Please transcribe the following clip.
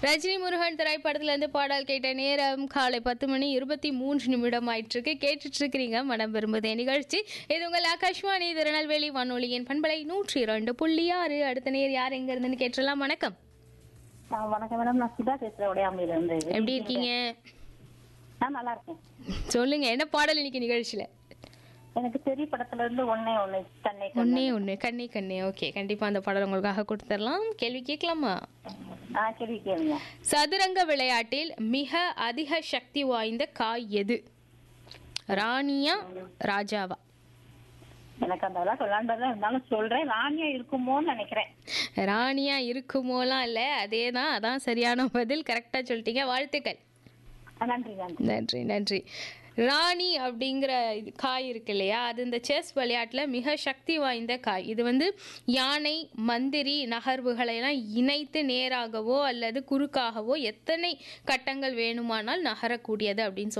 ரஜினி முருகன் திரைப்படத்துல இருந்து பாடல் கேட்ட நேரம் காலை பத்து மணி இருபத்தி மூன்று நிமிடம் ஆயிட்டிருக்கு கேட்டுட்டு இருக்கிறீங்க மனம் விரும்புதே நிகழ்ச்சி இது உங்கள் ஆகாஷ்வாணி திருநெல்வேலி வானொலியின் பண்பலை நூற்றி இரண்டு புள்ளி ஆறு அடுத்த நேர் யார் எங்க இருந்துன்னு கேட்டுடலாம் வணக்கம் ஆ, வணக்கம் மேடம் நான் சுதா பேசுறேன் உடையாமையில இருந்து எப்படி இருக்கீங்க நான் நல்லா இருக்கேன் சொல்லுங்க என்ன பாடல் இன்னைக்கு நிகழ்ச்சியில எனக்கு தெரிய படத்துல இருந்து ஒண்ணே ஒண்ணு தன்னை ஒன்னே ஒன்று கண்ணே கண்ணே ஓகே கண்டிப்பா அந்த பாடல் உங்களுக்காக கொடுத்துடலாம் கேள்வி கேட்கலாமா ஆ கேள்வி கேளுங்க சதுரங்க விளையாட்டில் மிக அதிக சக்தி வாய்ந்த காய் எது ராணியா ராஜாவா எனக்கு அந்த விளையாட்டு விளையாண்டதா இருந்தாலும் சொல்றேன் ராணியா இருக்குமோன்னு நினைக்கிறேன் ராணியா இருக்குமோலாம் இல்லை அதே தான் அதான் சரியான பதில் கரெக்டாக சொல்லிட்டீங்க வாழ்த்துக்கள் ஆ, நன்றி நன்றி நன்றி நன்றி ராணி அப்படிங்கிற இது காய் இருக்கு இல்லையா அது இந்த செஸ் விளையாட்டில் மிக சக்தி வாய்ந்த காய் இது வந்து யானை மந்திரி நகர்வுகளை எல்லாம் இணைத்து நேராகவோ அல்லது குறுக்காகவோ எத்தனை கட்டங்கள் வேணுமானால் நகரக்கூடியது அப்படின்னு